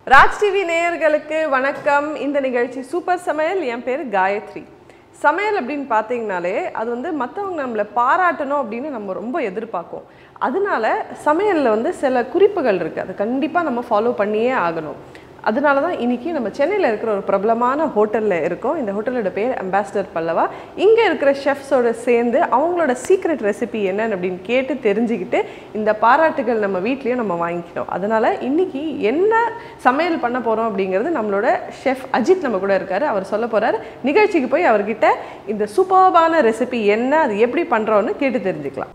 Raj TV நேயர்களுக்கு வணக்கம் இந்த நிகழ்ச்சி சூப்பர் சமையல் என் பேர் காயத்ரி சமையல் அப்படின்னு பார்த்தீங்கனாலே அது வந்து மற்றவங்க நம்மளை பாராட்டணும் அப்படின்னு நம்ம ரொம்ப எதிர்பார்ப்போம் அதனால சமையலில் வந்து சில குறிப்புகள் இருக்குது அதை கண்டிப்பாக நம்ம ஃபாலோ பண்ணியே ஆகணும் அதனால தான் இன்னைக்கு நம்ம சென்னையில் இருக்கிற ஒரு பிரபலமான ஹோட்டலில் இருக்கோம் இந்த ஹோட்டலோட பேர் அம்பாசிடர் பல்லவா இங்கே இருக்கிற ஷெஃப்ஸோட சேர்ந்து அவங்களோட சீக்ரெட் ரெசிபி என்னன்னு அப்படின்னு கேட்டு தெரிஞ்சுக்கிட்டு இந்த பாராட்டுகள் நம்ம வீட்லேயும் நம்ம வாங்கிக்கிட்டோம் அதனால இன்னைக்கு என்ன சமையல் பண்ண போகிறோம் அப்படிங்கிறது நம்மளோட ஷெஃப் அஜித் நம்ம கூட இருக்காரு அவர் சொல்ல போறாரு நிகழ்ச்சிக்கு போய் அவர்கிட்ட இந்த சூப்பர்பான ரெசிபி என்ன அது எப்படி பண்ணுறோன்னு கேட்டு தெரிஞ்சுக்கலாம்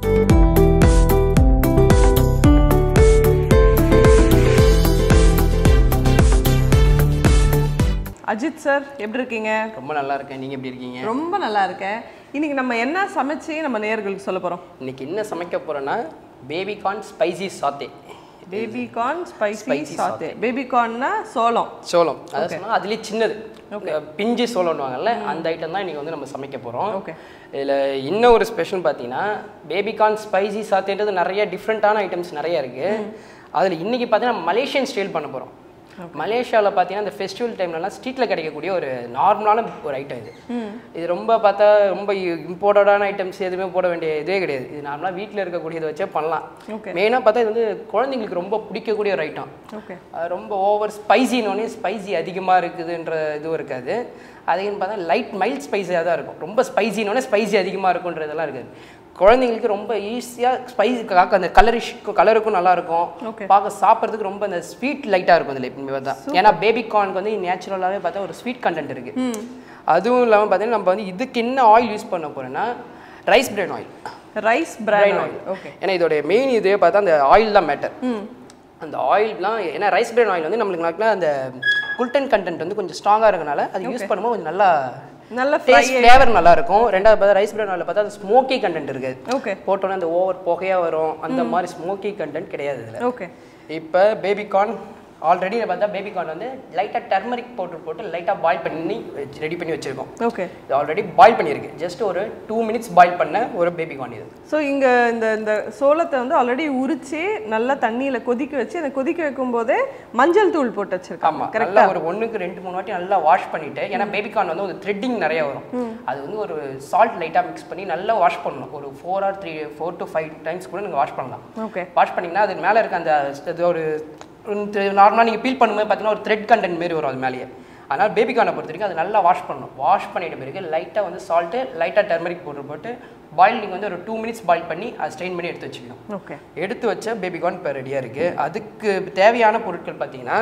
அஜித் சார் எப்படி இருக்கீங்க ரொம்ப நல்லா இருக்கேன் நீங்க எப்படி இருக்கீங்க ரொம்ப நல்லா இருக்கேன் இன்னைக்கு நம்ம என்ன சமைச்சு நம்ம நேயர்களுக்கு சொல்ல போறோம் இன்னைக்கு என்ன சமைக்க போறேன்னா baby corn spicy satay baby corn spicy Spicy satay baby கார்ன்னா சோளம் சோளம் அதாவது சொன்னா அதுலேயே சின்னது இந்த பிஞ்சு சோளம்னுவாங்கல்ல அந்த ஐட்டம் தான் இன்னைக்கு வந்து நம்ம சமைக்க போறோம் ஓகே இதில் இன்னும் ஒரு ஸ்பெஷல் பார்த்தீங்கன்னா பேபி கார்ன் ஸ்பைசி சாத்தேன்றது நிறைய டிஃப்ரெண்ட்டான ஐட்டம்ஸ் நிறைய இருக்கு அதில் இன்னைக்கு பார்த்தீங்கன்னா மலேசியன் ஸ்டைல் பண்ண போறோம் மலேசியாவில் பார்த்தீங்கன்னா இந்த ஃபெஸ்டிவல் டைம்லலாம் ஸ்ட்ரீட்டில் கிடைக்கக்கூடிய ஒரு நார்மலான ஒரு ஐட்டம் இது இது ரொம்ப பார்த்தா ரொம்ப இம்போர்ட்டடான ஐட்டம்ஸ் எதுவுமே போட வேண்டிய இதே கிடையாது இது நார்மலாக வீட்டில் இருக்கக்கூடியதை வச்சே பண்ணலாம் ஓகே மெயினாக பார்த்தா இது வந்து குழந்தைங்களுக்கு ரொம்ப பிடிக்கக்கூடிய ஒரு ஐட்டம் ஓகே அது ரொம்ப ஓவர் ஸ்பைசினோடனே ஸ்பைசி அதிகமாக இருக்குதுன்ற இதுவும் இருக்காது அதையும் பார்த்தா லைட் மைல்ட் ஸ்பைஸியாக தான் இருக்கும் ரொம்ப ஸ்பைசினோடனே ஸ்பைசி அதிகமாக இருக்குன்றதெல்லாம் இருக்காது குழந்தைங்களுக்கு ரொம்ப ஈஸியாக ஸ்பைசி காக்க அந்த கலரிஷ் கலருக்கும் நல்லா இருக்கும் Okay. பார்க்க சாப்பிட்றதுக்கு ரொம்ப அந்த ஸ்வீட் லைட்டாக இருக்கும் இதில் எப்பவுமே பார்த்தா ஏன்னா பேபி கார்னுக்கு வந்து நேச்சுரலாகவே பார்த்தா ஒரு ஸ்வீட் கண்டென்ட் இருக்குது அதுவும் இல்லாமல் பார்த்தீங்கன்னா நம்ம வந்து இதுக்கு என்ன ஆயில் யூஸ் பண்ண போகிறோன்னா rice bran oil rice bran oil okay ஏன்னா இதோட மெயின் இதே பார்த்தா அந்த ஆயில் தான் மேட்டர் அந்த ஆயில்லாம் ஏன்னா ரைஸ் பிரெயின் ஆயில் வந்து நம்மளுக்கு நல்லா அந்த குல்டன் கண்டென்ட் வந்து கொஞ்சம் ஸ்ட்ராங்காக இருக்கனால அது யூஸ் பண்ணும்போது கொஞ்சம் நல்லா நல்ல ஃப்ரை டேஸ்ட் ஃப்ளேவர் நல்லா இருக்கும் ரெண்டாவது பார்த்தா ரைஸ் பிரெயின் ஆயில் பார்த்தா அந்த ஸ்மோக்கி கண்டென்ட் இருக்குது ஓகே போட்டோன்னே அந்த ஓவர் புகையாக வரும் அந்த மாதிரி ஸ்மோக்கி கண்டென்ட் கிடையாது இதில் ஓகே இப்போ பேபி கார்ன் ஆல்ரெடி பார்த்தா பேபி கார்ன் வந்து லைட்டாக டர்மரிக் பவுடர் போட்டு லைட்டாக பாயில் பண்ணி ரெடி பண்ணி வச்சுருக்கோம் ஓகே இது ஆல்ரெடி பாயில் பண்ணியிருக்கு ஜஸ்ட் ஒரு டூ மினிட்ஸ் பாயில் பண்ண ஒரு பேபி கார்ன் இது ஸோ இங்க இந்த இந்த சோளத்தை வந்து ஆல்ரெடி உரிச்சு நல்லா தண்ணியில கொதிக்க வச்சு அந்த கொதிக்க வைக்கும் போதே மஞ்சள் தூள் போட்டு வச்சிருக்காங்க ஆமா கரெக்டா நல்லா ஒரு ஒண்ணுக்கு ரெண்டு மூணு வாட்டி நல்லா வாஷ் பண்ணிட்டு ஏன்னா பேபி கார்ன் வந்து ஒரு த்ரெட்டிங் நிறைய வரும் அது வந்து ஒரு சால்ட் லைட்டா மிக்ஸ் பண்ணி நல்லா வாஷ் பண்ணணும் ஒரு four or three four to five times கூட நீங்க வாஷ் பண்ணலாம் ஓகே வாஷ் பண்ணீங்கன்னா அது மேல இருக்க அந்த இது ஒரு நார்மலாக நீங்கள் பீல் பண்ணும்போது பார்த்தீங்கன்னா ஒரு த்ரெட் கண்டென்ட் மாரி வரும் அது மேலேயே அதனால் பேபி கார்னை பொறுத்த வரைக்கும் அது நல்லா வாஷ் பண்ணணும் வாஷ் பண்ணிட்ட பிறகு லைட்டாக வந்து சால்ட்டு லைட்டாக டர்மரிக் பவுடர் போட்டு பாயில் நீங்கள் வந்து ஒரு டூ மினிட்ஸ் பாயில் பண்ணி அதை ஸ்ட்ரெயின் பண்ணி எடுத்து வச்சுக்கணும் ஓகே எடுத்து வச்ச பேபி கார்ன் இப்போ ரெடியாக இருக்குது அதுக்கு தேவையான பொருட்கள் பார்த்தீங்கன்னா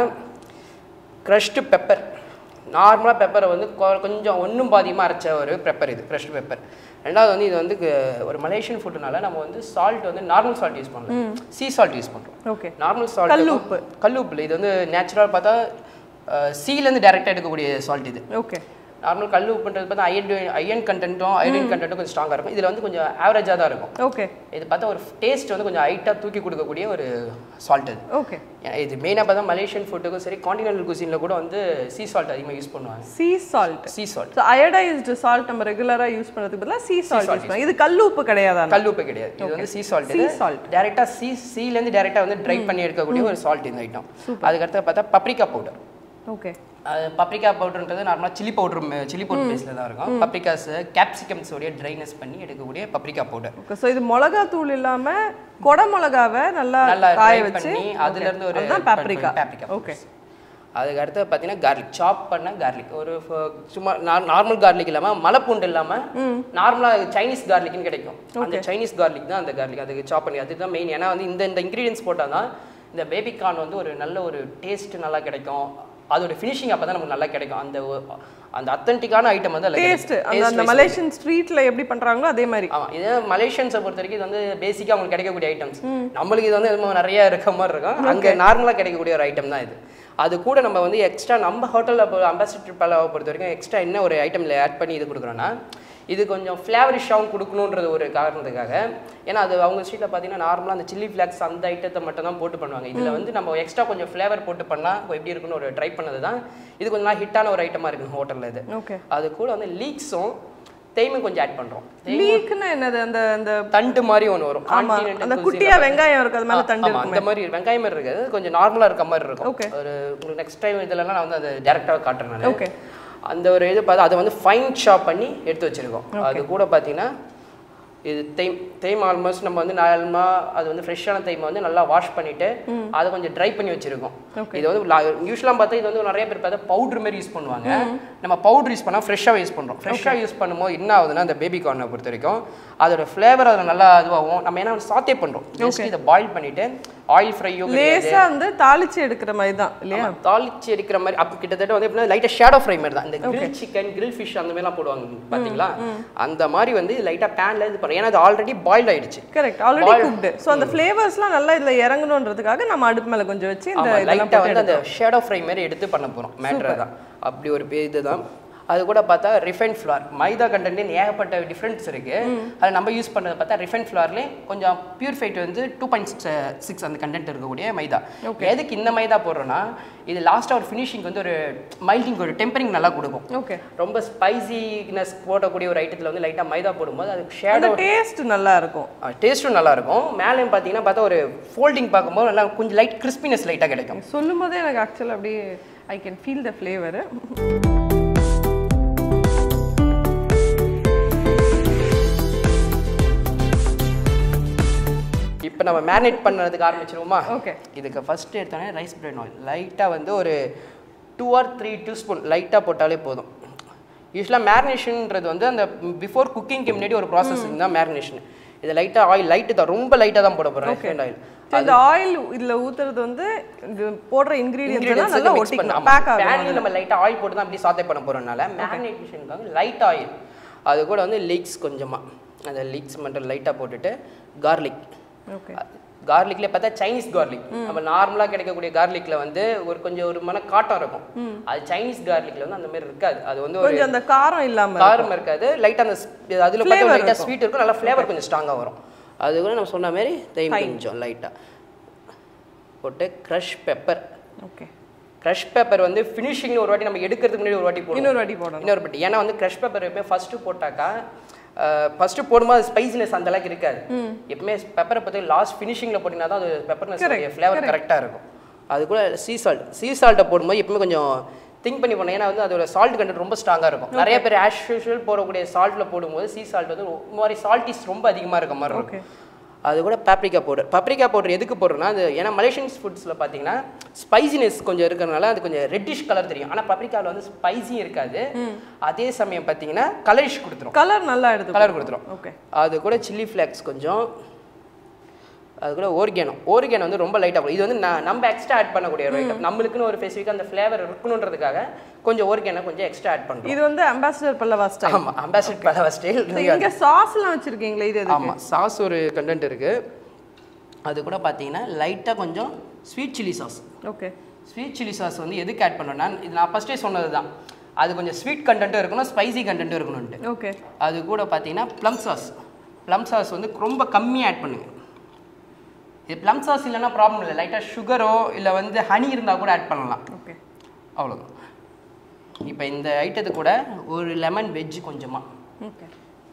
க்ரஷ்டு பெப்பர் நார்மலாக பெப்பரை வந்து கொ- கொஞ்சம் ஒன்றும் பாதியமாக அரைச்ச ஒரு பெப்பர் இது க்ரஷ்டு பெப்பர் ரெண்டாவது வந்து இது வந்து க- ஒரு மலேசியன் ஃபுட்டுனால நம்ம வந்து சால்ட் வந்து நார்மல் சால்ட் யூஸ் பண்ணலாம் சீ சால்ட் யூஸ் பண்ணுறோம் ஓகே நார்மல் சால்ட் கல் உப்பு. கல் உப்பு இல்லை இது வந்து நேச்சுரல் பார்த்தா சீலேருந்து டேரெக்டாக எடுக்கக்கூடிய சால்ட் இது ஓகே நார்மல் கல் உப்புன்றது பார்த்தா அயன் அயன் கண்டென்ட்டும் ஐரன் கண்டென்ட்டும் கொஞ்சம் ஸ்ட்ராங்காக இருக்கும் இதில் வந்து கொஞ்சம் ஆவரேஜாக தான் இருக்கும் ஓகே இது பார்த்தா ஒரு டேஸ்ட் வந்து கொஞ்சம் ஹைட்டாக தூக்கி கொடுக்கக்கூடிய ஒரு சால்ட் இது ஓகே ஏன்னா இது மெயினாக பார்த்தா மலேசியன் ஃபுட்டுக்கும் சரி காண்டினென்டல் குசினில் கூட வந்து சீ சால்ட் அதிகமாக யூஸ் பண்ணுவாங்க sea salt sea salt so iodised salt நம்ம ரெகுலரா யூஸ் பண்றதுக்கு பதிலா சீ சால்ட் யூஸ் பண்ணுவோம் இது கல் உப்பு கிடையாதா கல் உப்பு கிடையாது இது வந்து சீ சால்ட் Sea இது salt. டேரெக்டாக சீ சீலேருந்து டேரெக்டாக வந்து ட்ரை பண்ணி எடுக்கக்கூடிய ஒரு சால்ட் இந்த ஐட்டம் அதுக்கடுத்து பார்த்தா பப்ரிக்கா பவுடர் ஓகே பப்ரிக்கா பவுடர்ன்றது நார்மலாக சில்லி பவுடர் சில்லி பவுடர் பேஸில் தான் இருக்கும் பப்ரிகாஸ் கேப்சிகம்ஸோடைய ட்ரைனஸ் பண்ணி எடுக்கக்கூடிய பப்ரிக்கா பவுடர் ஓகே ஸோ இது மிளகா தூள் இல்லாம கொடை மிளகாவை நல்லா நல்லா காய dry வச்சு பண்ணி அதுல இருந்து ஒரு அதுதான் paprika paprika ஓகே அதுக்கு அடுத்து பார்த்தீங்கன்னா கார்லிக் சாப் பண்ண கார்லிக் ஒரு ஃப- சும்மா நார்மல் கார்லிக் இல்லாமல் மலைப்பூண்டு இல்லாமல் நார்மலாக சைனீஸ் கார்லிக்னு கிடைக்கும் அந்த சைனீஸ் கார்லிக் தான் அந்த கார்லிக் அதுக்கு சாப் பண்ணி அதுதான் மெயின் ஏன்னா வந்து இந்த இந்த இன்க்ரீடியன்ஸ் போட்டால் தான் இந்த பேபி கார்ன் வந்து ஒரு நல்ல ஒரு டேஸ்ட் நல்லா கிடைக்கும் அதோட ஃபினிஷிங் அப்போ தான் நமக்கு நல்லா கிடைக்கும் அந்த ஒ- அந்த அத்தன்டிக்கான ஐட்டம் வந்து அதில் டேஸ்ட் அந்த அந்த மலேசியன் ஸ்ட்ரீட்ல எப்படி பண்றாங்களோ அதே மாதிரி ஆமா இது மலேசியன்ஸை பொறுத்த வரைக்கும் இது வந்து பேசிக்காக அவங்களுக்கு கிடைக்கக்கூடிய ஐட்டம்ஸ் நம்மளுக்கு இது வந்து இன்னும் நிறைய இருக்க மாதிரி இருக்கும் அங்கே நார்மலாக கிடைக்கக்கூடிய ஒரு ஐட்டம் தான் இது அது கூட நம்ம வந்து எக்ஸ்ட்ரா நம்ம ஹோட்டலில் அம்பாசிடர் பலாவை பொறுத்த வரைக்கும் எக்ஸ்ட்ரா என்ன ஒரு ஐட்டமில் ஆட் பண்ணி இது கொடுக்குறோன்னா இது கொஞ்சம் ஃப்ளேவரிஷாகவும் கொடுக்கணுன்றது ஒரு காரணத்துக்காக ஏன்னா அது அவங்க ஸ்ட்ரீட்டில் பார்த்தீங்கன்னா நார்மலாக அந்த சில்லி ஃப்ளாக்ஸ் அந்த ஐட்டத்தை மட்டும் தான் போட்டு பண்ணுவாங்க இதில் வந்து நம்ம எக்ஸ்ட்ரா கொஞ்சம் ஃப்ளேவர் போட்டு பண்ணால் எப்படி இருக்குன்னு ஒரு ட்ரை பண்ணது தான் இது கொஞ்சம் ஹிட்டான ஒரு ஐட்டமாக இருக்குது ஹோட்டலில் இது ஓகே அது கூட வந்து லீக்ஸும் தேய்மை கொஞ்சம் ஆட் பண்ணுறோம் லீக்னா என்னது அந்த அந்த தண்டு மாதிரி ஒன்று வரும் ஆமா Continental அந்த cuisine குட்டியா ல வெங்காயம் இருக்கு அது மேல தண்டு ஆமா இருக்கும் அந்த மாதிரி வெங்காயம் மாதிரி இருக்காது கொஞ்சம் நார்மலா இருக்க மாதிரி இருக்கும் Okay. ஒரு உங்களுக்கு நெக்ஸ்ட் டைம் இதெல்லாம் நான் வந்து அது டேரக்டாக காட்டுறேன் நான் ஓகே அந்த ஒரு இது பார்த்து அதை வந்து ஃபைன் ஷாப் பண்ணி எடுத்து வச்சிருக்கோம் அது கூட பார்த்தீங்கன்னா இது தேம் தேம் ஆல்மோஸ்ட் நம்ம வந்து நார்மலா அது வந்து ஃப்ரெஷ்ஷான தேய்மை வந்து நல்லா வாஷ் பண்ணிட்டு அதை கொஞ்சம் ட்ரை பண்ணி வச்சிருக்கோம் Okay. இது வந்து யூஸ்வலாக பார்த்தா இது வந்து நிறைய பேர் பார்த்தா பவுடர் மாதிரி யூஸ் பண்ணுவாங்க நம்ம பவுடர் யூஸ் பண்ணால் ஃப்ரெஷ்ஷாக யூஸ் பண்ணுறோம் ஃப்ரெஷ்ஷாக யூஸ் பண்ணும்போது என்ன ஆகுதுன்னா அந்த பேபி கார்னை பொறுத்த வரைக்கும் அதோட ஃப்ளேவர் அதில் நல்லா இதுவாகும் நம்ம ஏன்னா சாத்தே பண்ணுறோம் ஜஸ்ட் இதை பாயில் பண்ணிட்டு ஆயில் ஃப்ரையோ லேசா வந்து தாளிச்சு எடுக்கிற மாதிரி தான் இல்லையா தாளிச்சு எடுக்கிற மாதிரி அப்போ கிட்டத்தட்ட வந்து எப்படின்னா லைட்டாக ஷேடோ ஃப்ரை மாதிரி தான் இந்த கிரில் சிக்கன் கிரில் ஃபிஷ் அந்த மாதிரிலாம் போடுவாங்க பார்த்தீங்களா அந்த மாதிரி வந்து லைட்டாக பேனில் இது பண்ணுறோம் ஏன்னா அது ஆல்ரெடி பாயில் ஆயிடுச்சு கரெக்ட் ஆல்ரெடி குக்டு ஸோ அந்த ஃப்ளேவர்ஸ்லாம் நல்லா இதுல இறங்கணுன்றதுக்காக நம்ம அடுப்பு மேல கொஞ்சம் வச்சு இந்த இதெல்லாம் லைட்டாக வந்து அந்த ஷேடோ ஃப்ரை மாதிரி எடுத்து பண்ண போகிறோம் மேட்ரு தான் அப்படி ஒரு பே- இதுதான் அது கூட பார்த்தா ரிஃபைன் ஃப்ளார் மைதா கண்டென்ட் ஏகப்பட்ட டிஃப்ரென்ஸ் இருக்கு அது நம்ம யூஸ் பண்ணுறது பார்த்தா ரிஃபைன் ஃப்ளார்லேயே கொஞ்சம் பியூரிஃபைட் வந்து டூ பாயிண்ட் சிக்ஸ் அந்த கண்டென்ட் இருக்கக்கூடிய மைதா எதுக்கு இந்த மைதா போடுறோன்னா இது லாஸ்ட்டாக ஒரு ஃபினிஷிங் வந்து ஒரு மைல்டிங் ஒரு டெம்பரிங் நல்லா கொடுக்கும் ஓகே ரொம்ப ஸ்பைசினஸ் போடக்கூடிய ஒரு ஐட்டத்தில் வந்து லைட்டாக மைதா போடும்போது அது அந்த ஷேடோ டேஸ்ட் நல்லா இருக்கும் டேஸ்ட்டும் நல்லா இருக்கும் மேலேயும் பார்த்தீங்கன்னா பார்த்தா ஒரு ஃபோல்டிங் பார்க்கும்போது நல்லா கொஞ்சம் லைட் கிறிஸ்பினஸ் லைட்டாக கிடைக்கும் சொல்லும் போதே எனக்கு ஆக்சுவலாக அப்படியே I can feel the flavour இப்போ நம்ம மேரினேட் பண்ணுறதுக்கு ஆரம்பிச்சிருவோமா ஓகே இதுக்கு ஃபஸ்ட்டு எடுத்தோடனே ரைஸ் பிரெட் ஆயில் லைட்டாக வந்து ஒரு two or three two spoon லைட்டாக போட்டாலே போதும் யூஸ்வலாக மேரினேஷன்ன்றது வந்து அந்த பிஃபோர் குக்கிங்க்கு முன்னாடி ஒரு ப்ராசஸிங் தான் மேரினேஷன் இது லைட்டாக ஆயில் லைட்டு தான் ரொம்ப லைட்டாக தான் போட போகிறேன் ரிஃபைண்ட் ஆயில் இந்த ஆயில் இதுல ஊத்துறது வந்து இது போடுற இன்கிரீடியன்ஸ் எல்லாம் நல்லா மிக்ஸ் பண்ண ஒட்டிக்கணும் பேக் ஆகும் பேன்லேயும் நம்ம லைட்டாக ஆயில் போட்டு தான் அப்படி சாத்தே பண்ண போகிறோம்னால மேரினேஷனுக்காக லைட் ஆயில் அது கூட வந்து லீக்ஸ் கொஞ்சமாக அந்த லீக்ஸ் மட்டும் லைட்டாக போட்டுட்டு கார்லிக் ஓகே கார்லிக்ல பார்த்தா சைனீஸ் கார்லிக் நம்ம நார்மலா கிடைக்கக்கூடிய கார்லிக்ல வந்து ஒரு கொஞ்சம் ஒரு மன காட்டம் இருக்கும் அது சைனீஸ் கார்லிக்ல வந்து அந்த மாதிரி இருக்காது அது வந்து ஒரு கொஞ்சம் அந்த காரம் இல்லாம காரம் இருக்காது லைட்டா அந்த ஸ்- அதுல பார்த்தா Flavor லைட்டா ஸ்வீட் இருக்கும் நல்லா ஃப்ளேவர் கொஞ்சம் ஸ்ட்ராங்கா வரும் அது கூட நம்ம சொன்ன மாதிரி தேயும் கொஞ்சம் லைட்டா போட்டு crush pepper okay crush pepper வந்து ஃபினிஷிங்ல ஒரு வாட்டி நம்ம எடுக்கிறதுக்கு முன்னாடி ஒரு வாட்டி போடுவோம் இன்னொரு வாட்டி போடணும் இன்னொரு பட்டி ஏன்னா வந்து க்ரஷ் பெப்பர் எப்பவுமே ஃபர்ஸ்ட் போட்டாக்கா ஃபர்ஸ்ட் போடும்போது ஸ்பைசினஸ் அந்த அளவுக்கு இருக்காது எப்பவுமே பெப்பரை பற்றி லாஸ்ட் ஃபினிஷிங்ல போட்டிங்கன்னா தான் அது பெப்பர்னஸ் ஃப்ளேவர் கரெக்டாக இருக்கும் அது கூட சீ சால்ட் சீ சால்ட்டை போடும்போது எப்பவுமே கொஞ்சம் திங்க் பண்ணி போனோம் ஏன்னா வந்து அதோட சால்ட் கண்டென்ட் ரொம்ப ஸ்ட்ராங்காக இருக்கும் நிறைய பேர் ஆஸ் யூஷுவல் போடக்கூடிய சால்ட்ல போடும்போது சீ சால்ட் வந்து ஒரு மாதிரி சால்ட்டிஸ் ரொம்ப அதிகமாக இருக்க மாதிரி இருக்கும் அது கூட பாப்ரிகா பவுடர் பாப்ரிகா பவுடர் எதுக்கு போடுறோம்னா அது ஏன்னா மலேசியன் ஃபுட்ஸில் பார்த்தீங்கன்னா ஸ்பைசினஸ் கொஞ்சம் இருக்கிறனால அது கொஞ்சம் ரெட்டிஷ் கலர் தெரியும் ஆனால் பாப்ரிக்காவில் வந்து ஸ்பைசியும் இருக்காது அதே சமயம் பார்த்தீங்கன்னா கலரிஷ் கொடுத்துரும் கலர் நல்லா எடுத்து கலர் கொடுத்துரும் ஓகே அது கூட சில்லி ஃப்ளேக்ஸ் கொஞ்சம் அது கூட ஓர்கேனோ ஓர்கேனோ வந்து ரொம்ப லைட்டாக இது வந்து ந- நம்ம எக்ஸ்ட்ரா ஆட் பண்ணக்கூடிய ஒரு ஐட்டம் நம்மளுக்குன்னு ஒரு ஸ்பெசிஃபிக்காக அந்த ஃப்ளேவர் இருக்கணுன்றதுக்காக கொஞ்சம் ஓர்கேனோ கொஞ்சம் எக்ஸ்ட்ரா ஆட் பண்ணுறோம் இது வந்து அம்பாசிடர் பல்லவா ஸ்டைல் ஆமாம் அம்பாசிட் பலவா ஸ்டைல் இங்க சாஸ்லாம் வச்சிருக்கீங்களே இது எதுக்கு? ஆமாம் சாஸ் ஒரு கண்டென்ட் இருக்குது அது கூட பார்த்தீங்கன்னா லைட்டாக கொஞ்சம் sweet chilli sauce okay sweet chilli sauce வந்து எதுக்கு ஆட் பண்ணோன்னா இது நான் ஃபஸ்ட்டே சொன்னது தான் அது கொஞ்சம் ஸ்வீட் கண்டென்ட்டும் இருக்கணும் ஸ்பைசி கண்டென்ட்டும் இருக்கணும்ட்டு ஓகே அது கூட பார்த்தீங்கன்னா ப்ளம் சாஸ் ப்ளம் சாஸ் வந்து ரொம்ப கம்மியாக ஆட் பண்ணுங்க இது ப்ளம் சாஸ் இல்லைன்னா ப்ராப்ளம் இல்லை லைட்டாக சுகரோ இல்லை வந்து ஹனி இருந்தால் கூட ஆட் பண்ணலாம் ஓகே அவ்வளோதான் இப்போ இந்த ஐட்டத்து கூட ஒரு லெமன் வெஜ் கொஞ்சமாக ஓகே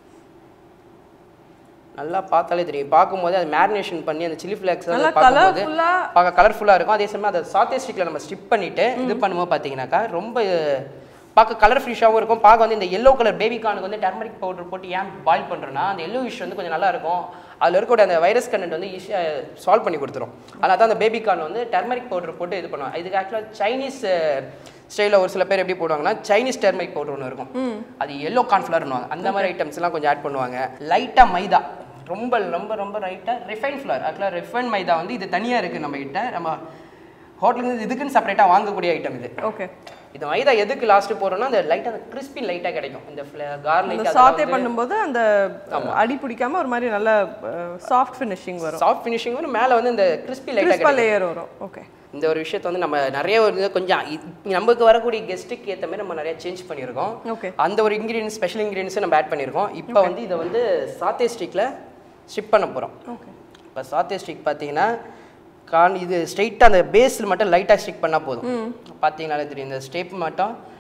நல்லா பார்த்தாலே தெரியும் பார்க்கும்போது அது மேரினேஷன் பண்ணி அந்த சில்லி ஃப்ளேக்ஸ் நல்லா பார்க்கும்போது கலர்ஃபுல்லா பார்க்க கலர்ஃபுல்லாக இருக்கும் அதே சமயம் அதை சாத்தே ஸ்டிக்கில் நம்ம ஸ்டிப் பண்ணிட்டு இது பண்ணும்போது பார்த்தீங்கன்னாக்கா ரொம்ப பார்க்க கலர் ஃபிஷ்ஷாகவும் இருக்கும் பார்க்க வந்து இந்த எல்லோ கலர் பேபி கார்னுக்கு வந்து டர்மரிக் பவுடர் போட்டு ஏன் பாயில் பண்ணுறேன்னா அந்த எல்லோ விஷ் வந்து கொஞ்சம் நல்லா இருக்கும் அதில் இருக்கக்கூடிய அந்த வைரஸ் கண்டென்ட் வந்து ஈஸியாக சால்வ் பண்ணி கொடுத்துரும் அதனால தான் அந்த பேபி கார்ன் வந்து டர்மரிக் பவுடர் போட்டு இது பண்ணுவாங்க இதுக்கு ஆக்சுவலாக சைனீஸ் ஸ்டைலில் ஒரு சில பேர் எப்படி போடுவாங்கன்னா சைனீஸ் டர்மரிக் பவுடர் ஒன்று இருக்கும் அது எல்லோ கார்ன்ஃப்ளவர்னுவாங்க அந்த மாதிரி ஐட்டம்ஸ் எல்லாம் கொஞ்சம் ஆட் பண்ணுவாங்க லைட்டாக மைதா ரொம்ப ரொம்ப ரொம்ப ரைட்டாக ரிஃபைன் ஃப்ளவர் ஆக்சுவலாக ரிஃபைன் மைதா வந்து இது தனியாக இருக்குது நம்ம கிட்ட நம்ம ஹோட்டலுக்கு இதுக்குன்னு செப்பரேட்டாக வாங்கக்கூடிய ஐட்டம் இது ஓகே இந்த மைதா எதுக்கு லாஸ்ட் போடுறோம்னா அந்த லைட்டாக அந்த கிறிஸ்பி லைட்டாக கிடைக்கும் இந்த அந்த கார்லிக் சாத்தே பண்ணும்போது அந்த அடி பிடிக்காம ஒரு மாதிரி நல்ல சாஃப்ட் ஃபினிஷிங் வரும் சாஃப்ட் ஃபினிஷிங் வரும் மேலே வந்து இந்த கிறிஸ்பி லைட்டாக கிறிஸ்பா லேயர் வரும் ஓகே இந்த ஒரு விஷயத்தை வந்து நம்ம நிறைய ஒரு இது கொஞ்சம் இ- நமக்கு வரக்கூடிய கெஸ்ட்டுக்கு ஏற்ற மாதிரி நம்ம நிறைய சேஞ்ச் பண்ணியிருக்கோம் ஓகே அந்த ஒரு இன்க்ரீடியன்ஸ் ஸ்பெஷல் இன்க்ரீடியன்ஸும் நம்ம ஆட் பண்ணியிருக்கோம் இப்போ வந்து இதை வந்து சாத்தே ஸ்டிக்கில் ஸ்டிப் பண்ண போகிறோம் ஓகே இப்போ சாத்தே ஸ்டிக் பார்த்தீங்கன்னா கான் இது ஸ்ட்ரைட்டாக அந்த பேஸில் மட்டும் லைட்டாக ஸ்டிக் பண்ணால் போதும் பார்த்தீங்கனாலே தெரியும் இந்த ஸ்டெப் மட்டும்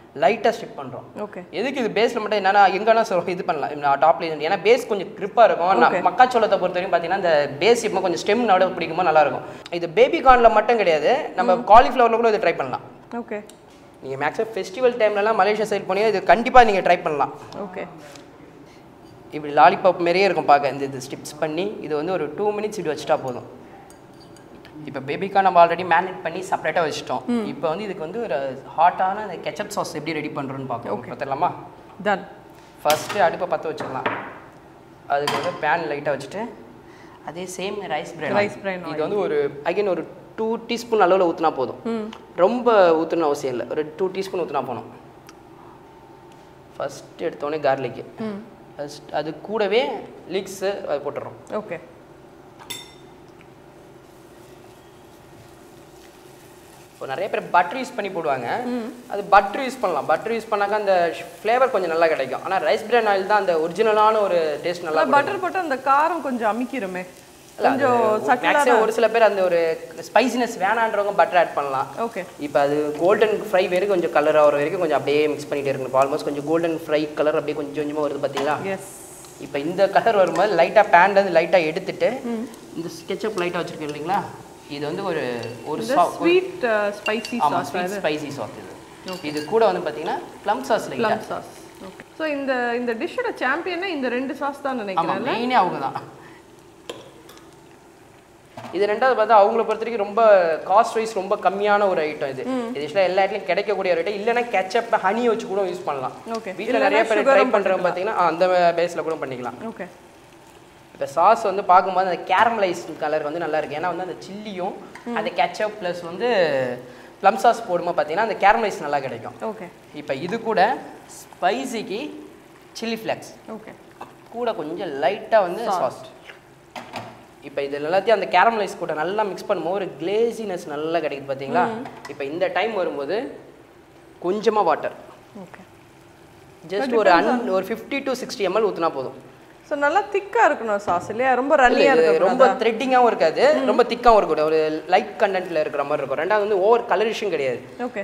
லைட்டாக ஸ்டிப் பண்ணுறோம் ஓகே எதுக்கு இது பேஸில் மட்டும் என்னன்னா எங்கன்னா சொல்ல இது பண்ணலாம் நான் டாப்ல ஏன்னா பேஸ் கொஞ்சம் கிரிப்பாக இருக்கும் நான் Okay. மக்காச்சோளத்தை பொறுத்த வரைக்கும் பார்த்தீங்கன்னா இந்த பேஸ் இப்போ கொஞ்சம் ஸ்டெம் நடு பிடிக்கும்போது நல்லா இருக்கும் இது பேபி கார்னில் மட்டும் கிடையாது நம்ம காலிஃப்ளவரில் கூட இது ட்ரை பண்ணலாம் ஓகே நீங்கள் மேக்ஸிமம் ஃபெஸ்டிவல் டைம்லலாம் மலேசியா சைட் போனீங்க இது கண்டிப்பாக நீங்கள் ட்ரை பண்ணலாம் ஓகே இப்படி லாலிபாப் மாதிரியே இருக்கும் பார்க்க இந்த இது ஸ்டிப்ஸ் பண்ணி இது வந்து ஒரு டூ மினிட்ஸ் இப்படி வச்சுட்டா போதும் இப்போ பேபிக்காக நம்ம ஆல்ரெடி மேரினேட் பண்ணி செப்பரேட்டாக வச்சுட்டோம் இப்போ வந்து இதுக்கு வந்து ஒரு ஹாட்டான அந்த கெச்சப் சாஸ் எப்படி ரெடி பண்ணுறோன்னு பார்க்கலாம் பார்த்துடலாமா டன் ஃபஸ்ட்டு அடுப்பை பற்ற வச்சிடலாம் அதுக்கு வந்து பேன் லைட்டாக வச்சுட்டு அதே same rice bran Rice bran இது வந்து ஒரு அகைன் ஒரு டூ டீஸ்பூன் அளவில் ஊற்றினா போதும் ரொம்ப ஊற்றணும் அவசியம் இல்லை ஒரு டூ டீஸ்பூன் ஊற்றினா போதும் ஃபஸ்ட்டு எடுத்தோடனே கார்லிக்கு ஃபஸ்ட் அது கூடவே லீக்ஸு அது போட்டுறோம் ஓகே இப்போ நிறைய பேர் பட்டர் யூஸ் பண்ணி போடுவாங்க அது பட்டர் யூஸ் பண்ணலாம் பட்டர் யூஸ் பண்ணாக்க அந்த ஃப்ளேவர் கொஞ்சம் நல்லா கிடைக்கும் ஆனால் ரைஸ் பிரான் ஆயில் தான் அந்த ஒரிஜினலான ஒரு டேஸ்ட் நல்லா கொடுக்கும். பட்டர் போட்டு அந்த காரம் கொஞ்சம் அமிக்கிறோமே இல்ல, அது கொஞ்சம் சட்டிலாக maximum ஒரு சில பேர் அந்த ஒரு ஸ்பைசினஸ் வேணான்றவங்க பட்டர் ஆட் பண்ணலாம் ஓகே இப்போ அது கோல்டன் ஃப்ரை வரைக்கும் கொஞ்சம் கலர் ஆகிற வரைக்கும் கொஞ்சம் அப்படியே மிக்ஸ் பண்ணிட்டே இருக்கணும் ஆல்மோஸ்ட் கொஞ்சம் கோல்டன் ஃப்ரை கலர் அப்படியே கொஞ்சம் கொஞ்சமாக வருது பார்த்தீங்களா எஸ் இப்போ இந்த கலர் வரும்போது லைட்டாக பேன்லேருந்து லைட்டாக எடுத்துட்டு இந்த ஸ்கெட்சப் லைட்டாக வச்சிருக்கேன் இல்லைங்களா இது வந்து ஒரு ஒரு இந்த சா- ஸ்வீட் ஸ்பைசி ஆமாம் சாஸ் ஸ்வீட் ஸ்பைசி சாஸ் இது இது கூட வந்து பார்த்தீங்கன்னா ப்ளம் சாஸ் லைட்டாக ப்ளம் சாஸ் ஓகே ஸோ இந்த இந்த டிஷ்ஷோட சாம்பியனே இந்த ரெண்டு சாஸ் தான் ஆமாம் நினைக்கிறேன் மெயினே அவங்க தான் இது ரெண்டாவது பார்த்தா அவங்கள பொறுத்த வரைக்கும் ரொம்ப காஸ்ட் வைஸ் ரொம்ப கம்மியான ஒரு ஐட்டம் இது இது ஆக்சுவலாக எல்லா இடத்துலையும் கிடைக்கக்கூடிய ஒரு ஐட்டம் இல்லைன்னா கெச்சப் ஹனி வச்சு கூட யூஸ் பண்ணலாம் ஓகே வீட்டில் நிறைய பேர் ட்ரை பண்ணுறவங்க பார்த்தீங்கன்னா ஆ, அந்த பேஸில் கூட பண்ணிக்கலாம் ஓகே இப்போ சாஸ் வந்து பார்க்கும்போது அந்த கேரமலைஸ் கலர் வந்து நல்லா இருக்கு ஏன்னா வந்து அந்த சில்லியும் அந்த கெச்சப் ப்ளஸ் வந்து ப்ளம் சாஸ் போடும்போது பார்த்தீங்கன்னா அந்த கேரமலைஸ் நல்லா கிடைக்கும் ஓகே இப்போ இது கூட ஸ்பைசிக்கு சில்லி ஃப்ளேக்ஸ் ஓகே கூட கொஞ்சம் லைட்டாக வந்து சாஸ் இப்போ இது எல்லாத்தையும் அந்த கேரமலைஸ் கூட நல்லா மிக்ஸ் பண்ணும்போது ஒரு கிளேசினஸ் நல்லா கிடைக்குது பார்த்தீங்களா இப்போ இந்த டைம் வரும்போது கொஞ்சமாக வாட்டர் ஓகே ஜஸ்ட் ஒரு அன் ஒரு ஃபிஃப்டி டு சிக்ஸ்டி எம்எல் ஊற்றினா போதும் ஸோ நல்லா திக்கா இருக்கணும் சாஸ் இல்லையா ரொம்ப ரன்னியா இது இருக்கும் ரொம்ப த்ரெட்டிங்காகவும் இருக்காது ரொம்ப திக்காகவும் இருக்கக்கூடாது ஒரு லைட் கண்டென்ட்ல இருக்கிற மாதிரி இருக்கும் ரெண்டாவது வந்து ஓவர் கலரிஷும் கிடையாது ஓகே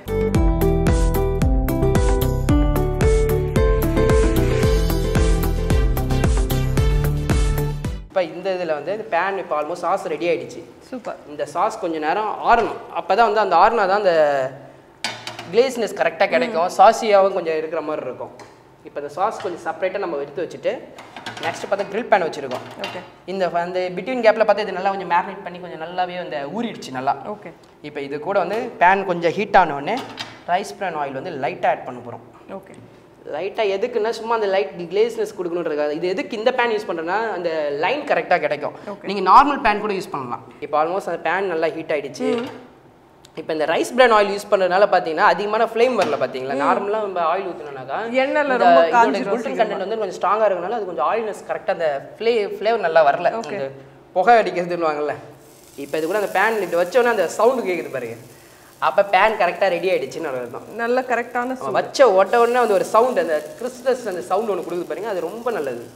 இப்போ இந்த இதில் வந்து இந்த பேன் இப்போ ஆல்மோஸ்ட் சாஸ் ரெடி ஆயிடுச்சு சூப்பர் இந்த சாஸ் கொஞ்ச நேரம் ஆறணும் அப்போ தான் வந்து அந்த ஆறுனா தான் அந்த கிளேஸ்னஸ் கரெக்டாக கிடைக்கும் சாசியாகவும் கொஞ்சம் இருக்கிற மாதிரி இருக்கும் இப்போ இந்த சாஸ் கொஞ்சம் செப்பரேட்டாக நம்ம எடுத்து வச்சுட்டு நெக்ஸ்ட் பார்த்தா grill pan வச்சுருக்கோம் ஓகே இந்த அந்த பிட்வீன் கேப்பில் பார்த்தா இது நல்லா கொஞ்சம் மேரினேட் பண்ணி கொஞ்சம் நல்லாவே அந்த ஊறிடுச்சு நல்லா ஓகே இப்போ இது கூட வந்து பேன் கொஞ்சம் ஹீட் ஆனோடனே ரைஸ் பிரான் ஆயில் வந்து லைட்டாக ஆட் பண்ண போகிறோம் ஓகே லைட்டாக எதுக்குன்னா சும்மா அந்த லைட் கிளேஸ்னஸ் கொடுக்கணுன்றதுக்காக இது எதுக்கு இந்த பேன் யூஸ் பண்ணுறேன்னா அந்த லைன் கரெக்டாக கிடைக்கும் நீங்கள் நார்மல் பேன் கூட யூஸ் பண்ணலாம் இப்போ ஆல்மோஸ்ட் அந்த பேன் நல்லா ஹீட் ஆயிடுச்சு இப்போ இந்த ரைஸ் பிரான் ஆயில் யூஸ் பண்ணுறதுனால பார்த்தீங்கன்னா அதிகமான ஃப்ளேம் வரல பார்த்தீங்களா நார்மலாக நம்ம ஆயில் ஊற்றினோம்னாக்கா எண்ணெய்ல ரொம்ப காஞ்சிரும் குல்டன் கண்டென்ட் வந்து கொஞ்சம் ஸ்ட்ராங்காக இருக்கனால அது கொஞ்சம் ஆயில்னஸ் கரெக்டாக அந்த ஃப்ளே ஃப்ளேவர் நல்லா வரல அந்த புகை அடிக்கிறதுன்னு இப்போ இது கூட அந்த பேன் இப்படி வச்சோன்னே அந்த சவுண்டு கேட்குது பாருங்க அப்போ பேன் கரெக்டாக ரெடி ஆயிடுச்சுன்னு அர்த்தம் நல்ல கரெக்டான நம்ம வச்ச ஒட்ட உடனே அந்த ஒரு சவுண்ட் அந்த கிறிஸ்டஸ் அந்த சவுண்ட் ஒன்று கொடுக்குது பாருங்க அது ரொம்ப நல்லது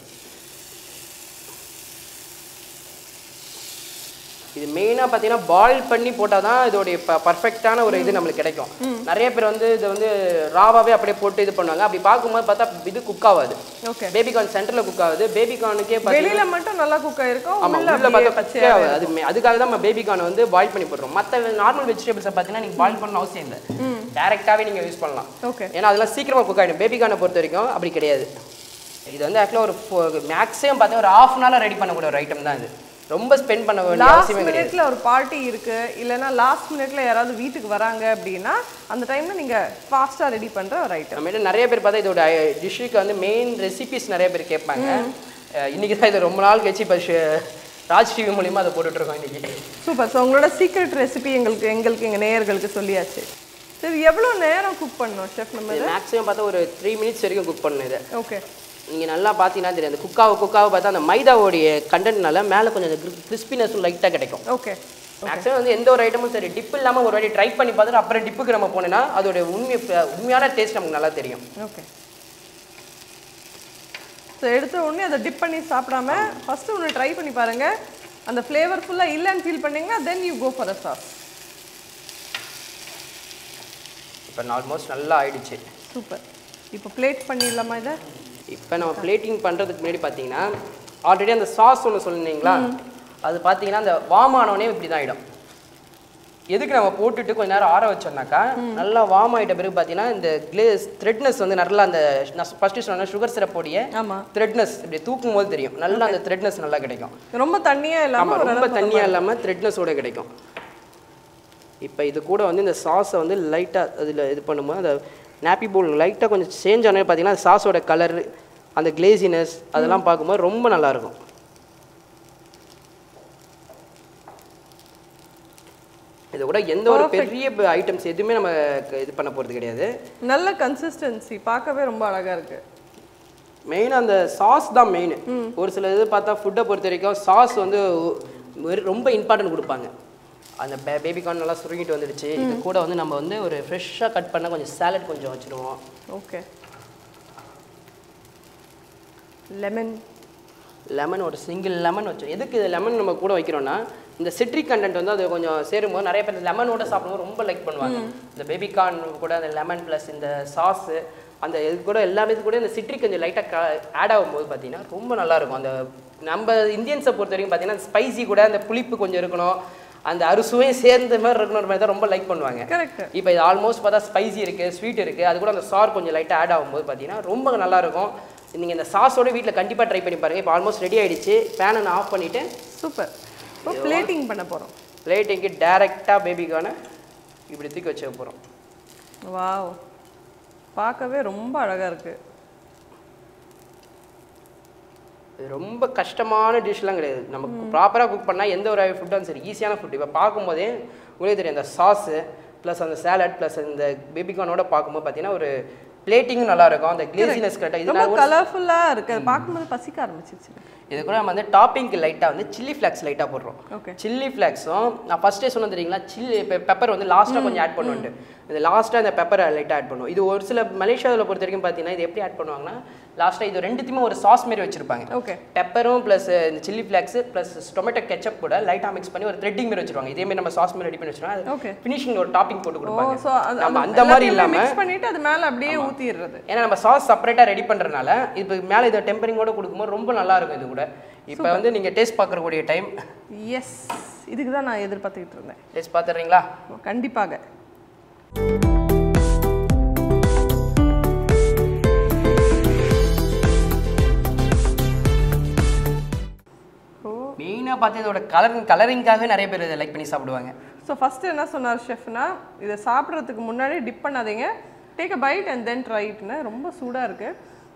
இது மெயினாக பார்த்தீங்கன்னா பாயில் பண்ணி போட்டால் தான் இதோடைய பர்ஃபெக்டான ஒரு இது நம்மளுக்கு கிடைக்கும் நிறைய பேர் வந்து இதை வந்து ராவாவே அப்படியே போட்டு இது பண்ணுவாங்க அப்படி பார்க்கும்போது பார்த்தா இது குக் ஆகாது ஓகே பேபிகார்ன் சென்டரில் குக் ஆகுது பேபிகார்னுக்கே வெளியில மட்டும் நல்லா குக் ஆயிருக்கும் ஆமாம் உள்ள உள்ள அப்படியே பார்த்தா பச்சையா குக்கே ஆகாது அது மே- அதுக்காக தான் நம்ம பேபிகார்னை வந்து பாயில் பண்ணி போடுறோம் மற்ற நார்மல் வெஜிடபிள்ஸை பார்த்தீங்கன்னா நீங்கள் பாயில் பண்ண அவசியம் இல்லை டேரெக்டாகவே நீங்கள் யூஸ் பண்ணலாம் ஓகே ஏன்னா அதெல்லாம் சீக்கிரமாக குக் ஆகிடும் பேபிகார்னை பொறுத்த வரைக்கும் அப்படி கிடையாது இது வந்து ஆக்சுவலாக ஒரு மேக்ஸிமம் பார்த்தா ஒரு ஆஃப் அன் ஹவர் ரெடி பண்ணக்கூடிய ஒரு ஐட்டம் தான் இது ரொம்ப ஸ்பெண்ட் பண்ண வேண்டிய லாஸ்ட் அவசியமே கிடையாது மினிட்ல ஒரு பார்ட்டி இருக்கு இல்லைன்னா லாஸ்ட் மினிட்ல யாராவது வீட்டுக்கு வராங்க அப்படின்னா அந்த டைம்ல நீங்க ஃபாஸ்டா ரெடி பண்ற ஒரு ஐட்டம் நம்மகிட்ட நிறைய பேர் பார்த்தா இதோட டிஷ்ஷுக்கு வந்து மெயின் ரெசிபிஸ் நிறைய பேர் கேட்பாங்க அஹ் இன்னைக்கு தான் இது ரொம்ப நாள் கழிச்சு இப்போ ராஜ் டிவி மூலியமாக அதை போட்டுட்டு இருக்கோம் இன்னைக்கு சூப்பர் ஸோ உங்களோட சீக்ரெட் ரெசிபி எங்களுக்கு எங்களுக்கு எங்க நேயர்களுக்கு சொல்லியாச்சு சரி எவ்வளோ நேரம் குக் பண்ணணும் ஷெஃப் நம்ம இது மேக்ஸிமம் பார்த்தா ஒரு த்ரீ மினிட்ஸ் வரைக்கும் குக் பண்ணணும் இதை ஓகே நீங்கள் நல்லா பார்த்தீங்கன்னா தெரியும் அந்த குக்காவை குக்காவை பார்த்தா அந்த மைதாவோடைய கண்டென்ட்னால மேலே கொஞ்சம் அந்த கிறிஸ்பினஸும் லைட்டாக கிடைக்கும் ஓகே மேக்ஸிமம் வந்து எந்த ஒரு ஐட்டமும் சரி டிப் இல்லாமல் ஒரு வாட்டி ட்ரை பண்ணி பார்த்துட்டு அப்புறம் டிப்புக்கு நம்ம போனோம்னா அதோட உண்மை உண்மையான டேஸ்ட் நமக்கு நல்லா தெரியும் ஓகே ஸோ எடுத்த உடனே அதை டிப் பண்ணி சாப்பிடாம ஃபர்ஸ்ட் ஒன்று ட்ரை பண்ணி பாருங்க அந்த ஃப்ளேவர் ஃபுல்லாக இல்லைன்னு ஃபீல் பண்ணீங்கன்னா then you go for a sauce இப்போ ஆல்மோஸ்ட் நல்லா ஆயிடுச்சு சூப்பர் இப்போ பிளேட் பண்ணிடலாமா இதை இப்போ நம்ம பிளேட்டிங் பண்ணுறதுக்கு முன்னாடி பார்த்தீங்கன்னா ஆல்ரெடி அந்த சாஸ் ஒன்று சொன்னீங்களா அது பார்த்தீங்கன்னா அந்த வார்ம் ஆனோடனே இப்படி தான் ஆகிடும் எதுக்கு நம்ம போட்டுட்டு கொஞ்ச நேரம் ஆற வச்சோம்னாக்கா நல்லா வார்ம் ஆகிட்ட பிறகு பார்த்தீங்கன்னா இந்த கிளேஸ் த்ரெட்னஸ் வந்து நல்லா அந்த நான் ஃபஸ்ட்டு சொன்ன சுகர் சிரப்போடைய ஆமா த்ரெட்னஸ் இப்படி தூக்கும் போது தெரியும் நல்லா அந்த த்ரெட்னஸ் நல்லா கிடைக்கும் ரொம்ப தண்ணியா இல்லாம ஆமாம் ஒரு ரொம்ப தண்ணியாக இல்லாமல் த்ரெட்னஸோட கிடைக்கும் இப்போ இது கூட வந்து இந்த சாஸை வந்து லைட்டாக அதில் இது பண்ணும்போது அந்த நாப்பி போல் லைட்டாக கொஞ்சம் சேஞ்ச் ஆனது பார்த்தீங்கன்னா சாஸோட கலர் அந்த கிளேசினஸ் அதெல்லாம் பார்க்கும்போது ரொம்ப நல்லாயிருக்கும் இது கூட எந்த ஒரு பெரிய ஐட்டம்ஸ் எதுவுமே நம்ம க- இது பண்ண போகிறது கிடையாது நல்ல கன்சிஸ்டன்சி பார்க்கவே ரொம்ப அழகா இருக்கு மெயின் அந்த சாஸ் தான் மெயின் ஒரு சில இது பார்த்தா ஃபுட்டை பொறுத்த வரைக்கும் சாஸ் வந்து வெறு- ரொம்ப இம்பார்ட்டன்ட் கொடுப்பாங்க அந்த பே பேபிகார்ன் நல்லா சுருங்கிட்டு வந்துடுச்சு இது கூட வந்து நம்ம வந்து ஒரு ஃப்ரெஷ்ஷாக கட் பண்ண கொஞ்சம் சாலட் கொஞ்சம் வச்சுருவோம் ஓகே லெமன் லெமன் ஒரு சிங்கிள் லெமன் வச்சோம் எதுக்கு இது லெமன் நம்ம கூட வைக்கிறோம்னா இந்த சிட்ரிக் கண்டென்ட் வந்து அது கொஞ்சம் சேரும்போது நிறைய பேர் லெமனோட சாப்பிடும்போது ரொம்ப லைக் பண்ணுவாங்க இந்த பேபிகார்ன் கூட அந்த லெமன் ப்ளஸ் இந்த சாஸு அந்த இது கூட எல்லாமே இது கூட இந்த சிட்ரிக் கொஞ்சம் லைட்டாக ஆட் ஆகும்போது பார்த்தீங்கன்னா ரொம்ப நல்லா இருக்கும் அந்த நம்ம இந்தியன்ஸை பொறுத்த வரைக்கும் பார்த்தீங்கன்னா ஸ்பைசி கூட அந்த புளிப்பு கொஞ்சம் இருக்கணும் அந்த அறுசுவையும் சேர்ந்த மாதிரி இருக்கணும் மாதிரி தான் ரொம்ப லைக் பண்ணுவாங்க கரெக்ட் இப்போ இது ஆல்மோஸ்ட் பார்த்தா ஸ்பைசி இருக்குது ஸ்வீட் இருக்குது அது கூட அந்த சார் கொஞ்சம் லைட்டாக ஆட் ஆகும்போது பார்த்தீங்கன்னா ரொம்ப நல்லா இருக்கும் நீங்கள் இந்த சாஸோட வீட்டில் கண்டிப்பாக ட்ரை பண்ணி பாருங்கள் இப்போ ஆல்மோஸ்ட் ரெடி ஆயிடுச்சு பேனை நான் ஆஃப் பண்ணிவிட்டு சூப்பர் இப்போ பிளேட்டிங் பண்ண போறோம் பிளேட்டிங்க்கு டேரெக்டாக பேபிக்கான இப்படி தூக்கி வச்சுக்க போகிறோம் வாவ் பார்க்கவே ரொம்ப அழகா இருக்கு இது ரொம்ப கஷ்டமான டிஷ்லாம் கிடையாது நமக்கு ப்ராப்பராக குக் பண்ணால் எந்த ஒரு ஃபுட்டாலும் சரி ஈஸியான ஃபுட் இப்போ பார்க்கும்போதே உங்களுக்கு தெரியும் அந்த சாஸு ப்ளஸ் அந்த சாலட் ப்ளஸ் இந்த பேபிகானோட பார்க்கும்போது பார்த்தீங்கன்னா ஒரு பிளேட்டிங்கும் நல்லா இருக்கும் அந்த கிளேசினஸ் கரெக்டாக இது ரொம்ப கலர்ஃபுல்லா இருக்கு அது பார்க்கும்போது பசிக்க ஆரம்பிச்சிருச்சு இது கூட நம்ம வந்து டாப்பிங்க்கு லைட்டாக வந்து சில்லி ஃப்ளாக்ஸ் லைட்டாக போடுறோம் ஓகே சில்லி ஃப்ளாக்ஸும் நான் ஃபஸ்ட்டே சொன்னது தெரியுங்களா சில்லி பெப்பர் வந்து லாஸ்ட்டாக கொஞ்சம் ஆட் பண்ணுவோன்ட்டு இது லாஸ்ட்டாக இந்த பெப்பரை லைட்டாக ஆட் பண்ணுவோம் இது ஒரு சில மலேசியாவில் பொறுத்த வரைக்கும் பார்த்தீங்கன்னா இது எப்படி ஆட் பண்ணுவாங்கன்னா லாஸ்ட்டாக இது ரெண்டுத்தையுமே ஒரு சாஸ் மாரி வச்சிருப்பாங்க ஓகே பெப்பரும் ப்ளஸ் இந்த chilli flakes plus tomato ketchup கூட லைட்டாக மிக்ஸ் பண்ணி ஒரு த்ரெட்டிங் மாரி வச்சிருவாங்க இதே மாதிரி நம்ம சாஸ் மாரி ரெடி பண்ணி வச்சிருவாங்க ஓகே ஃபினிஷிங் ஒரு டாப்பிங் போட்டு ஓ கொடுப்பாங்க ஸோ நம்ம அந்த மாதிரி இல்லாம மிக்ஸ் பண்ணிட்டு அது மேல அப்படியே ஊத்திடுறது ஏன்னா நம்ம சாஸ் செப்பரேட்டாக ரெடி பண்ணுறதுனால இப்போ மேலே இதை டெம்பரிங்கோட கொடுக்கும்போது ரொம்ப நல்லா இருக்கும் இது கூட இப்போ வந்து நீங்கள் டேஸ்ட் பார்க்கக்கூடிய டைம் எஸ் இதுக்கு தான் நான் எதிர்பார்த்துக்கிட்டு இருந்தேன் டேஸ்ட் பார்த்துறீங்களா கண்டிப்பாக ஓ மெயினாக பார்த்து இதோட கலர் கலரிங்காகவே நிறைய பேர் இதை லைக் பண்ணி சாப்பிடுவாங்க ஸோ ஃபஸ்ட்டு என்ன சொன்னார் ஷெஃப்னா இதை சாப்பிட்றதுக்கு முன்னாடி டிப் பண்ணாதீங்க take a bite and then try இட்னு ரொம்ப சூடாக இருக்கு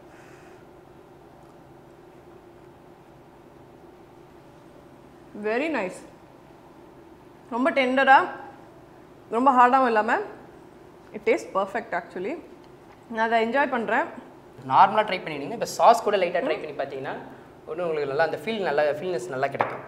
வெரி நைஸ் ரொம்ப டெண்டராக ரொம்ப ஹார்டாகவும் இல்லாமல் இட் டேஸ்ட் பர்ஃபெக்ட் ஆக்சுவலி நான் அதை என்ஜாய் பண்ணுறேன் நார்மலாக ட்ரை பண்ணிடுங்க இப்போ சாஸ் கூட லைட்டாக ட்ரை பண்ணி பார்த்தீங்கன்னா இன்னும் உங்களுக்கு நல்லா அந்த ஃபீல் நல்லா ஃபீல்னஸ் நல்லா கிடைக்கும்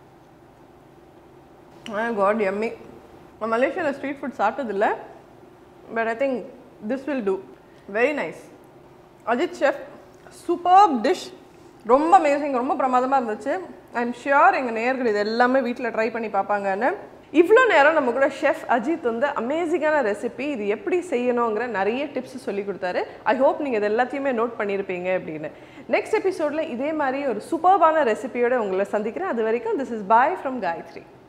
காட் எம்மி நான் மலேசியாவில் ஸ்ட்ரீட் ஃபுட் சாப்பிட்டதில்ல but I think this will do very nice Ajith chef super dish ரொம்ப அமேசிங் ரொம்ப பிரமாதமாக இருந்துச்சு ஐ எம் ஷியோர் எங்கள் நேயர்கள் இது எல்லாமே வீட்டில் ட்ரை பண்ணி பார்ப்பாங்கன்னு இவ்வளோ நேரம் நம்ம கூட ஷெஃப் அஜித் வந்து அமேசிங்கான ரெசிபி இது எப்படி செய்யணுங்கிற நிறைய டிப்ஸ் சொல்லி கொடுத்தாரு ஐ ஹோப் நீங்கள் இது எல்லாத்தையுமே நோட் பண்ணியிருப்பீங்க அப்படின்னு நெக்ஸ்ட் எபிசோடில் இதே மாதிரி ஒரு சூப்பர்பான ரெசிபியோட உங்களை சந்திக்கிறேன் அது வரைக்கும் this is bye from Gayatri